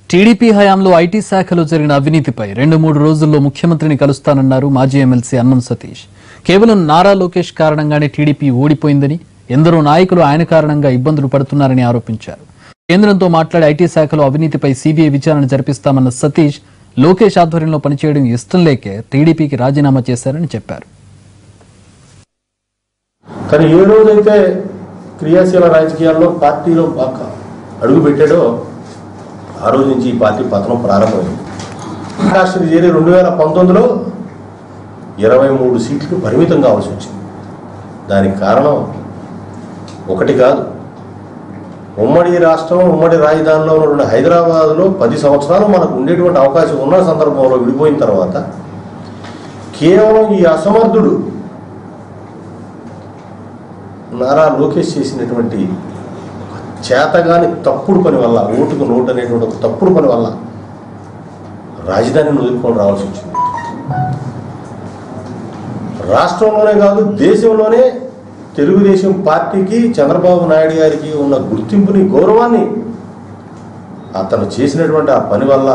TDP హయాంలో IT శాఖలో జరిగిన అవినీతిపై రెండు మూడు రోజుల్లో ముఖ్యమంత్రిని కలుస్తానన్నారు మాజీ ఎమ్మెల్సీ అన్నం సతీష్ కేవలం నారా లోకేష్ కారణంగానే టీడీపీ ఓడిపోయిందని ఎందరో నాయకులు ఆయన కారణంగా ఇబ్బందులు పడుతున్నారని ఆరోపించారు కేంద్రంతో మాట్లాడి ఐటీ శాఖలో అవినీతిపై సీబీఐ విచారణ జరిపిస్తామన్న సతీష్ లోకేష్ ఆధ్వర్యంలో పనిచేయడం ఇష్టం లేకే టీడీపీకి రాజీనామా చేశారని చెప్పారు కానీ ఏ రోజైతే క్రియాశీల రాజకీయాల్లో పార్టీలో బాగా అడుగు పెట్టాడో ఆ రోజు నుంచి ఈ పార్టీ పతనం ప్రారంభమైంది మహారాష్ట్రకి చేరి రెండు వేల పంతొమ్మిదిలో ఇరవై మూడు సీట్లు పరిమితం కావాల్సి వచ్చింది దానికి కారణం ఒకటి కాదు ఉమ్మడి రాష్ట్రం ఉమ్మడి రాజధానిలో ఉన్న హైదరాబాద్లో పది సంవత్సరాలు మనకు ఉండేటువంటి అవకాశం ఉన్న సందర్భంలో విడిపోయిన తర్వాత కేవలం ఈ అసమర్థుడు నారా లోకేష్ చేసినటువంటి చేతగాని తప్పుడు పని వల్ల ఓటుకు నోటు అనేటువంటి ఒక తప్పుడు పని వల్ల రాజధానిని వదులుకొని రావాల్సి వచ్చింది రాష్ట్రంలోనే కాదు దేశంలోనే తెలుగుదేశం పార్టీకి చంద్రబాబు నాయుడు గారికి ఉన్న గుర్తింపుని గౌరవాన్ని అతను చేసినటువంటి ఆ పని వల్ల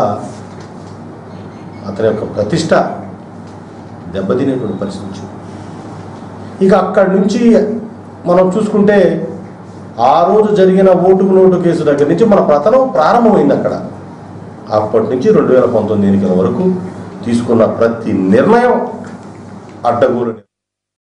అతని యొక్క ప్రతిష్ట దెబ్బతినేటువంటి పరిస్థితి వచ్చింది ఇక అక్కడి నుంచి మనం చూసుకుంటే ఆ రోజు జరిగిన ఓటుకు నోటు కేసు దగ్గర నుంచి మన పతనం ప్రారంభమైంది అక్కడ అప్పటి నుంచి రెండు వేల పంతొమ్మిది ఎన్నికల వరకు తీసుకున్న ప్రతి నిర్ణయం అడ్డగోలు